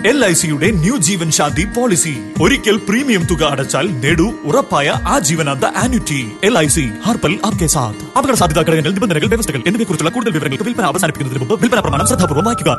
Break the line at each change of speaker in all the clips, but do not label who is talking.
L I സിയുടെ new Jeevan Shanti policy ഒരിക്കൽ premium തുക അടച്ചാൽ നേടൂ ഉറപ്പായ ആജീവനാന്ത ആന്വിറ്റി എൽ ഐ സി ഹർപ്പൽ ആപ്കെ സാത്ത് അപകട സാധ്യതാ ഘടകങ്ങൾ നിബന്ധനകൾ വ്യവസ്ഥകൾ എന്നിവയെക്കുറിച്ചുള്ള കൂടുതൽ വിവരങ്ങൾക്ക് വിൽപ്പന അവസാനിപ്പിക്കുന്നതിന് മുമ്പ് വിൽപ്പന പ്രമാണം ശ്രദ്ധാപൂർവ്വം വായിക്കുക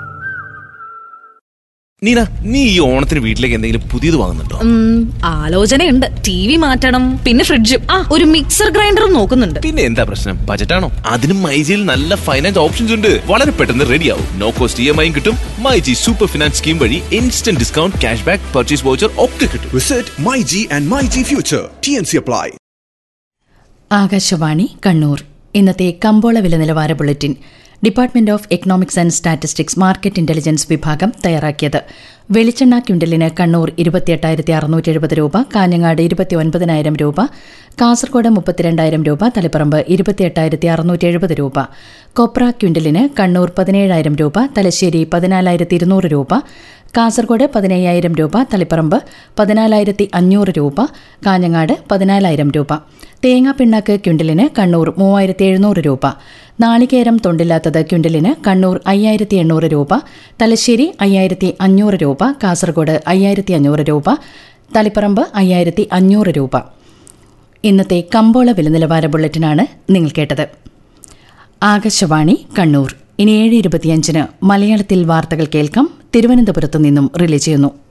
നീന നീ ഈ ഓണത്തിന് വീട്ടിലേക്ക് എന്തെങ്കിലും പുതിയത് വാങ്ങുന്നുണ്ടോ
ഉം, ആലോചനയുണ്ട് ടി വി മാറ്റണം പിന്നെ ഫ്രിഡ്ജും ആ ഒരു മിക്സർ ഗ്രൈൻഡറും നോക്കുന്നുണ്ട്
പിന്നെ എന്താ പ്രശ്നം ബജറ്റാണോ അതിനും മൈജിയിൽ നല്ല ഫൈനാൻസ് ഓപ്ഷൻസ് ഉണ്ട് വളരെ പെട്ടെന്ന് റെഡിയാവും നോ കോസ്റ്റ് ഇ എം ഐയും കിട്ടും മൈജി സൂപ്പർ ഫിനാൻസ് സ്കീം വഴി instant discount cash back purchase voucher ഒക്കെ കിട്ടും
Visit MyG and MyG Future. TNC apply.
Akashvani Kannur ഇന്നത്തെ കമ്പോള വില നിലവാര bulletin department of economics and statistics market intelligence വിഭാഗം തയ്യാറാക്കിയത് വെളിച്ചെണ്ണ ക്വിൻ്റലിന് കണ്ണൂർ ഇരുപത്തിയെട്ടായിരത്തി അറുന്നൂറ്റി എഴുപത് രൂപ കാഞ്ഞങ്ങാട് ഇരുപത്തി ഒൻപതിനായിരം രൂപ കാസർഗോഡ് മുപ്പത്തിരണ്ടായിരം രൂപ തളിപ്പറമ്പ് ഇരുപത്തിയെട്ടായിരത്തി അറുന്നൂറ്റി എഴുപത് രൂപ കൊപ്ര ക്വിൻ്റലിന് കണ്ണൂർ പതിനേഴായിരം രൂപ തലശ്ശേരി പതിനാലായിരത്തി ഇരുന്നൂറ് രൂപ കാസർഗോഡ് പതിനയ്യായിരം രൂപ തളിപ്പറമ്പ് പതിനാലായിരത്തി അഞ്ഞൂറ് രൂപ കാഞ്ഞങ്ങാട് പതിനാലായിരം രൂപ തേങ്ങാ പിണ്ണാക്ക് ക്വിൻ്റലിന് കണ്ണൂർ മൂവായിരത്തി എഴുന്നൂറ് രൂപ നാളികേരം തൊണ്ടില്ലാത്തത് ക്വിൻ്റലിന് കണ്ണൂർ അയ്യായിരത്തി എണ്ണൂറ് രൂപ തലശ്ശേരി അയ്യായിരത്തി അഞ്ഞൂറ് രൂപ കാസർഗോഡ് അയ്യായിരത്തി അഞ്ഞൂറ് രൂപ തളിപ്പറമ്പ് അയ്യായിരത്തി അഞ്ഞൂറ് രൂപ ഇന്നത്തെ കമ്പോള വില നിലവാര ബുള്ളറ്റിനാണ് നിങ്ങൾ കേട്ടത് ആകാശവാണി കണ്ണൂർ ഇനി ഏഴ് ഇരുപത്തിയഞ്ചിന് മലയാളത്തിൽ വാർത്തകൾ കേൾക്കാം തിരുവനന്തപുരത്തു നിന്നും റിലേ ചെയ്യുന്നു